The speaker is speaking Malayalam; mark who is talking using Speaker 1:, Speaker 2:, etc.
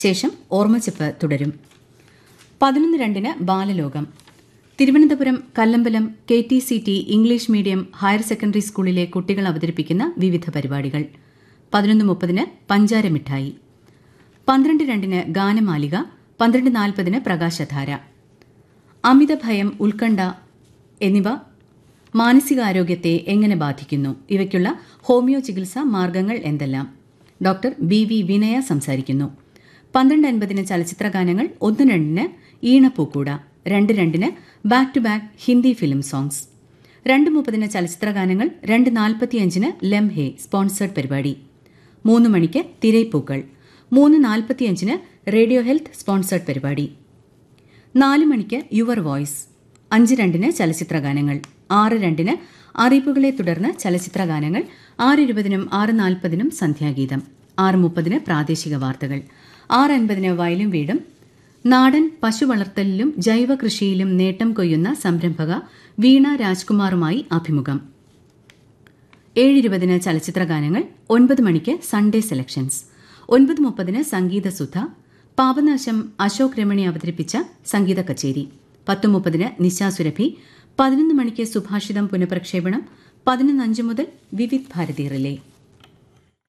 Speaker 1: ശേഷം ഓർമ്മച്ചെപ്പ് തുടരും പതിനൊന്ന് രണ്ടിന് Balalokam Thiruvananthapuram Kallambalam K T C T English medium higher secondary സ്കൂളിലെ കുട്ടികൾ അവതരിപ്പിക്കുന്ന വിവിധ പരിപാടികൾ പതിനൊന്ന് മുപ്പതിന് പഞ്ചാരമിഠായി പന്ത്രണ്ട് രണ്ടിന് ഗാനമാലിക പന്ത്രണ്ട് നാൽപ്പതിന് പ്രകാശധാര അമിതഭയം ഉത്കണ്ഠ എന്നിവ മാനസികാരോഗ്യത്തെ എങ്ങനെ ബാധിക്കുന്നു ഇവയ്ക്കുള്ള ഹോമിയോ ചികിത്സാ മാർഗങ്ങൾ എന്തെല്ലാം ഡോക്ടർ ബി വി വിനയ സംസാരിക്കുന്നു പന്ത്രണ്ട് അൻപതിന് ചലച്ചിത്ര ഗാനങ്ങൾ ഒന്ന് രണ്ടിന് ഈണപ്പൂക്കൂട രണ്ട് രണ്ടിന് back to back Hindi film songs രണ്ട് മുപ്പതിന് ചലച്ചിത്ര ഗാനങ്ങൾ രണ്ട് നാൽപ്പത്തിയഞ്ചിന് ലംഹെ സ്പോൺസേഡ് പരിപാടി മൂന്ന് മണിക്ക് തിരൈപ്പൂക്കൾ മൂന്ന് നാൽപ്പത്തിയഞ്ചിന് റേഡിയോ ഹെൽത്ത് സ്പോൺസേഡ് പരിപാടി നാല് മണിക്ക് യുവർ വോയിസ് അഞ്ച് രണ്ടിന് ചലച്ചിത്ര ഗാനങ്ങൾ ആറ് രണ്ടിന് അറിയിപ്പുകളെ തുടർന്ന് ചലച്ചിത്ര ഗാനങ്ങൾ ആറ് ഇരുപതിനും ആറ് നാൽപ്പതിനും സന്ധ്യാഗീതം ആറ് മുപ്പതിന് പ്രാദേശിക വാർത്തകൾ ആറ് അൻപതിന് വയലും വീടും നാടൻ പശു വളർത്തലിലും ജൈവ കൃഷിയിലും നേട്ടം കൊയ്യുന്ന സംരംഭക വീണ രാജ്കുമാറുമായി അഭിമുഖം ഏഴിരുപതിന് ചലച്ചിത്ര ഗാനങ്ങൾ ഒൻപത് മണിക്ക് സൺഡേ സെലക്ഷൻസ് ഒൻപത് മുപ്പതിന് സംഗീതസുധ പാപനാശം അശോക് രമണി അവതരിപ്പിച്ച സംഗീത കച്ചേരി പത്ത് മുപ്പതിന് നിശാസുരഭി പതിനൊന്ന് മണിക്ക് സുഭാഷിതം പുനഃപ്രക്ഷേപണം പതിനൊന്ന് അഞ്ച് മുതൽ വിവിധ് ഭാരതി റിലേ